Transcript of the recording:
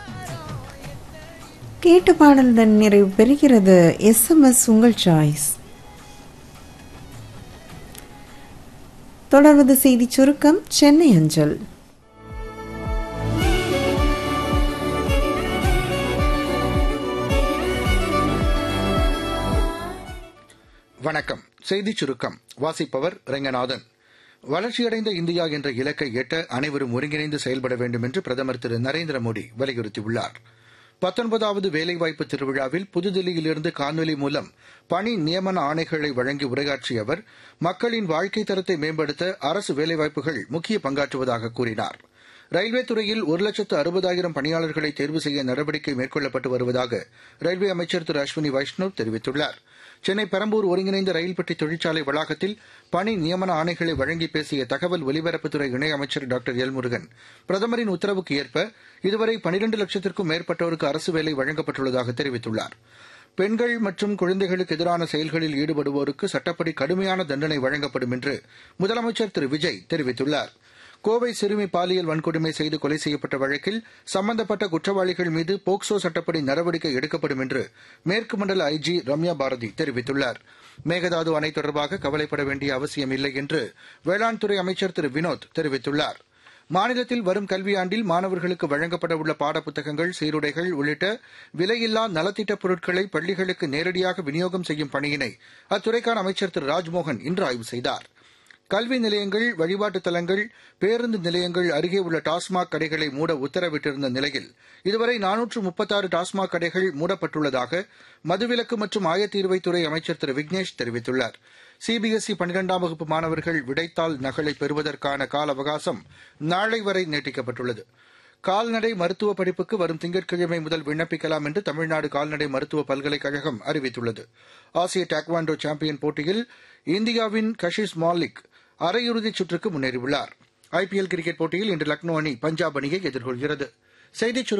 கேட்ட பாடலுடன் நிறைவு பெறுகிறது எஸ்எம்எஸ் உங்கள் சாய்ஸ் தொடர்வது செய்தி சுருக்கம் சென்னை அஞ்சல் வணக்கம் செய்திச் சுருக்கம் வாசிப்பவர் ரெங்கநாதன் வளர்ச்சியடைந்த இந்தியா என்ற இலக்கை எட்ட அனைவரும் ஒருங்கிணைந்து செயல்பட வேண்டும் என்று பிரதமர் திரு நரேந்திர மோடி வலியுறுத்தியுள்ளார் பத்தொன்பதாவது வேலைவாய்ப்பு திருவிழாவில் புதுதில்லியிலிருந்து காணொலி மூலம் பணி நியமன ஆணைகளை வழங்கி உரையாற்றிய அவர் மக்களின் வாழ்க்கை தரத்தை மேம்படுத்த அரசு வேலைவாய்ப்புகள் முக்கிய பங்காற்றுவதாக கூறினார் ரயில்வே துறையில் ஒரு லட்சத்து அறுபதாயிரம் பணியாளர்களை தேர்வு செய்ய நடவடிக்கை மேற்கொள்ளப்பட்டு வருவதாக ரயில்வே அமைச்சர் திரு அஸ்வினி வைஷ்ணவ் தெரிவித்துள்ளார் சென்னை பெரம்பூர் ஒருங்கிணைந்த ரயில் பெட்டி தொழிற்சாலை வளாகத்தில் பணி நியமன ஆணைகளை வழங்கி பேசிய தகவல் ஒலிபரப்புத்துறை இணையமைச்சர் டாக்டர் எல் முருகன் பிரதமரின் உத்தரவுக்கு ஏற்ப இதுவரை பனிரண்டு லட்சத்திற்கும் மேற்பட்டோருக்கு அரசு வேலை வழங்கப்பட்டுள்ளதாக தெரிவித்துள்ளார் பெண்கள் மற்றும் குழந்தைகளுக்கு எதிரான செயல்களில் ஈடுபடுவோருக்கு சட்டப்படி கடுமையான தண்டனை வழங்கப்படும் என்று முதலமைச்சர் திரு விஜய் தெரிவித்துள்ளார் கோவை சிறுமி பாலியல் வன்கொடுமை செய்து கொலை செய்யப்பட்ட வழக்கில் சம்பந்தப்பட்ட குற்றவாளிகள் மீது போக்சோ சட்டப்படி நடவடிக்கை எடுக்கப்படும் என்று மேற்கு மண்டல ஐஜி ரம்யா பாரதி தெரிவித்துள்ளார் மேகதாது அணை தொடர்பாக கவலைப்பட வேண்டிய அவசியம் இல்லை என்று வேளாண் துறை அமைச்சர் திரு வினோத் தெரிவித்துள்ளார் மாநிலத்தில் வரும் கல்வியாண்டில் மாணவர்களுக்கு வழங்கப்பட உள்ள பாடப்புத்தகங்கள் சீருடைகள் உள்ளிட்ட விலையில்லா நலத்திட்டப் பொருட்களை பள்ளிகளுக்கு நேரடியாக விநியோகம் செய்யும் பணியினை அத்துறைக்கான அமைச்சர் திரு ராஜ்மோகன் இன்று ஆய்வு செய்தார் கல்வி நிலையங்கள் வழிபாட்டுத் தலங்கள் பேருந்து நிலையங்கள் அருகே உள்ள டாஸ்மாக் கடைகளை மூட உத்தரவிட்டிருந்த நிலையில் இதுவரை நானூற்று முப்பத்தாறு டாஸ்மாக் கடைகள் மூடப்பட்டுள்ளதாக மதுவிலக்கு மற்றும் ஆயத்தீர்வைத்துறை அமைச்சர் திரு விக்னேஷ் தெரிவித்துள்ளார் சிபிஎஸ்இ பன்னிரெண்டாம் வகுப்பு மாணவர்கள் விடைத்தாள் நகலை பெறுவதற்கான கால அவகாசம் நாளை வரை நீட்டிக்கப்பட்டுள்ளது கால்நடை மருத்துவ படிப்புக்கு வரும் திங்கட்கிழமை முதல் விண்ணப்பிக்கலாம் என்று தமிழ்நாடு கால்நடை மருத்துவ பல்கலைக்கழகம் அறிவித்துள்ளது ஆசிய டாக்வாண்டோ சாம்பியன் போட்டியில் இந்தியாவின் கஷிஷ் மாலிக் அரையிறுதிச் சுற்றுக்கு முன்னேறியுள்ளார் ஐபிஎல் கிரிக்கெட் போட்டியில் இன்று லக்னோ அணி பஞ்சாப் அணியை எதிர்கொள்கிறது செய்திச்